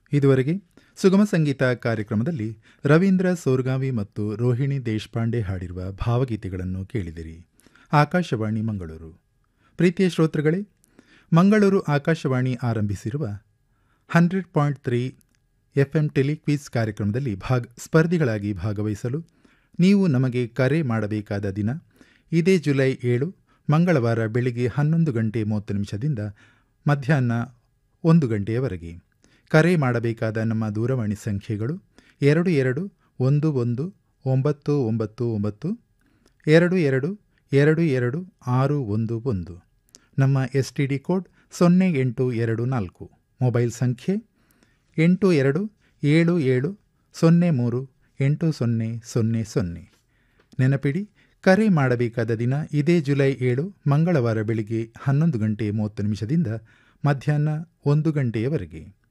ಇದುವರೆಗೆ ಸುಗಮ ಸಂಗೀತ ಕಾರ್ಯಕ್ರಮದಲ್ಲಿ ರವೀಂದ್ರ ಸೋರ್ಗಾವಿ ಮತ್ತು ರೋಹಿಣಿ ದೇಶಪಾಂಡೆ ಹಾಡಿರುವ ಭಾವಗೀತೆಗಳನ್ನು ಕೇಳಿದಿರಿ ಆಕಾಶವಾಣಿ ಮಂಗಳೂರು ಪ್ರೀತಿಯ ಶ್ರೋತೃಗಳೇ ಮಂಗಳೂರು ಆಕಾಶವಾಣಿ ಆರಂಭಿಸಿರುವ hundred point three F M telequiz ಕಾರ್ಯಕ್ರಮದಲ್ಲಿ ಭಾಗ ಸ್ಪರ್ಧಿಗಳಾಗಿ ಭಾಗವಹಿಸಲು ನೀವು ನಮಗೆ ಕರೆ ಮಾಡಬೇಕಾದ ದಿನ ಇದೇ ಜುಲೈ ಏಳು ಮಂಗಳವಾರ ಬೆಳಿಗ್ಗೆ ಹನ್ನೊಂದು ಗಂಟೆ ಮೂವತ್ತು ನಿಮಿಷದಿಂದ ಮಧ್ಯಾಹ್ನ ಒಂದು ಗಂಟೆಯವರೆಗೆ ಕರೆ ಮಾಡಬೇಕಾದ ನಮ್ಮ ದೂರವಾಣಿ ಸಂಖ್ಯೆಗಳು ಎರಡು ಎರಡು ಒಂದು ಒಂದು ಒಂಬತ್ತು ಒಂಬತ್ತು ಒಂಬತ್ತು ಎರಡು ಎರಡು ಎರಡು ಎರಡು ಆರು ಒಂದು ಒಂದು ನಮ್ಮ ಎಸ್ ಟಿ ಡಿ ಕೋಡ್ ಸೊನ್ನೆ ಎಂಟು ಎರಡು ನಾಲ್ಕು ಮೊಬೈಲ್ ಸಂಖ್ಯೆ ಎಂಟು ಎರಡು ಏಳು ಏಳು ಸೊನ್ನೆ ಮೂರು ಎಂಟು ಸೊನ್ನೆ ಸೊನ್ನೆ ಸೊನ್ನೆ ನೆನಪಿಡಿ ಕರೆ ಮಾಡಬೇಕಾದ ದಿನ ಇದೇ ಜುಲೈ ಏಳು ಮಂಗಳವಾರ ಬೆಳಿಗ್ಗೆ ಹನ್ನೊಂದು ಗಂಟೆ ಮೂವತ್ತು ನಿಮಿಷದಿಂದ ಮಧ್ಯಾಹ್ನ ಒಂದು ಗಂಟೆಯವರೆಗೆ